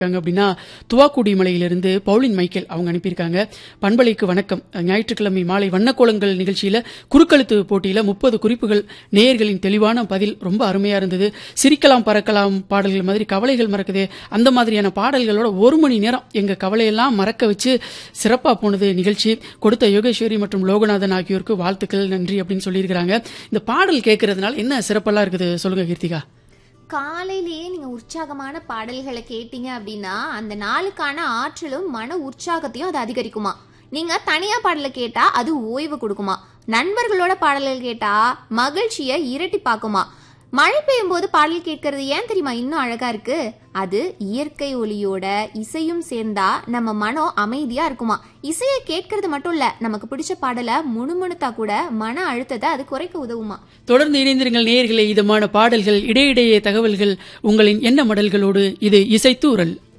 இருக்காங்க அப்படின்னா துவாக்குடி மலையிலிருந்து பவுலின் மைக்கேல் அவங்க அனுப்பியிருக்காங்க பண்பலைக்கு வணக்கம் ஞாயிற்றுக்கிழமை மாலை வண்ணக்கோலங்கள் நிகழ்ச்சியில குறுக்கெழுத்து போட்டியில முப்பது குறிப்புகள் நேயர்களின் தெளிவான பதில் ரொம்ப அருமையா இருந்தது சிரிக்கலாம் பறக்கலாம் பாடல்கள் மாதிரி கவலைகள் மறக்குதே அந்த மாதிரியான பாடல்களோட ஒரு மணி நேரம் எங்க கவலையெல்லாம் மறக்க வச்சு சிறப்பா போனது நிகழ்ச்சி கொடுத்த யோகேஸ்வரி மற்றும் லோகநாதன் ஆகியோருக்கு வாழ்த்துக்கள் நன்றி அப்படின்னு சொல்லியிருக்கிறாங்க இந்த பாடல் கேட்கறதுனால என்ன சிறப்பெல்லாம் இருக்குது சொல்லுங்க கீர்த்திகா காலையிலேயே நீங்க உற்சாகமான பாடல்களை கேட்டீங்க அப்படின்னா அந்த நாளுக்கான ஆற்றலும் மன உற்சாகத்தையும் அது அதிகரிக்குமா நீங்க தனியா பாடலை கேட்டா அது ஓய்வு கொடுக்குமா நண்பர்களோட பாடல்கள் கேட்டா மகிழ்ச்சியை இரட்டி பாக்குமா மழை பெய்யும் போது பாடல் கேட்கறது ஏன் தெரியுமா இன்னும் அழகா இருக்கு அது இயற்கை ஒலியோட இசையும் சேர்ந்தா நம்ம மனம் அமைதியா இருக்குமா இசையை கேட்கறது மட்டும் இல்ல நமக்கு பிடிச்ச பாடலை முணுமுணுத்தா கூட மன அழுத்தத்தை அது குறைக்க உதவுமா தொடர்ந்து இணைந்திருங்கள் நேயர்களே இதமான பாடல்கள் இடையிடையே தகவல்கள் உங்களின் எண்ண மடல்களோடு இது இசைத்தூரல்